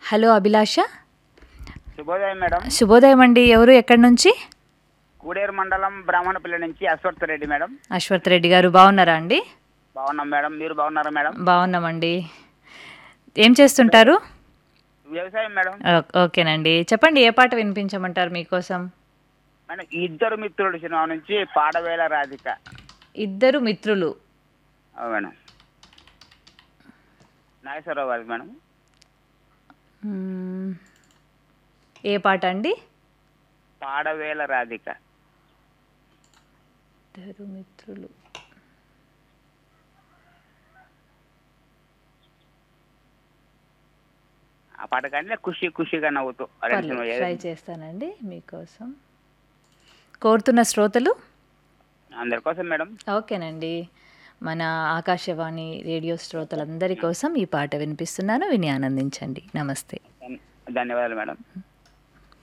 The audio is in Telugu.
హలో అభిలాష శుభోదయం మేడం శుభోదయం అండి ఎవరు ఎక్కడి నుంచి కూడేరు మండలం బ్రాహ్మణపల్లి నుంచి అశ్వర్థ రెడ్డి మేడం అశ్వత్ రెడ్డి గారు బాగున్నారా అండి బాగున్నాం మేడం మీరు బాగున్నారా మేడం బాగున్నామండి ఏం చేస్తుంటారు వ్యవసాయం మేడం ఓ- ఓకేనండి చెప్పండి ఏ పాట వినిపించమంటారు మీకోసం మేడం ఈ ఇద్దరు మిత్రుడు సినిమా నుంచి పాడవేల రాధిక ఇద్దరు మిత్రులు అవును మేడం నాగేశ్వరరావు గారి మేడం మ్మ్. ఏ పాట అండి పాడవేల రాధిక ఇద్దరు మిత్రులు ఆ పాట కానీ ఖుషి ఖుషిగా నవ్వుతూ ఆ రెండు సినిమా పర్లేదు, ఏది- ట్రై చేస్తానండి మీకోసం కోరుతున్న శ్రోతలు అందరి కోసం మేడం ఓకేనండి మన ఆకాశవాణి రేడియో శ్రోతలందరి కోసం ఈ పాట వినిపిస్తున్నాను విని ఆనందించండి నమస్తే ధన్- ధన్యవాదాలు మేడం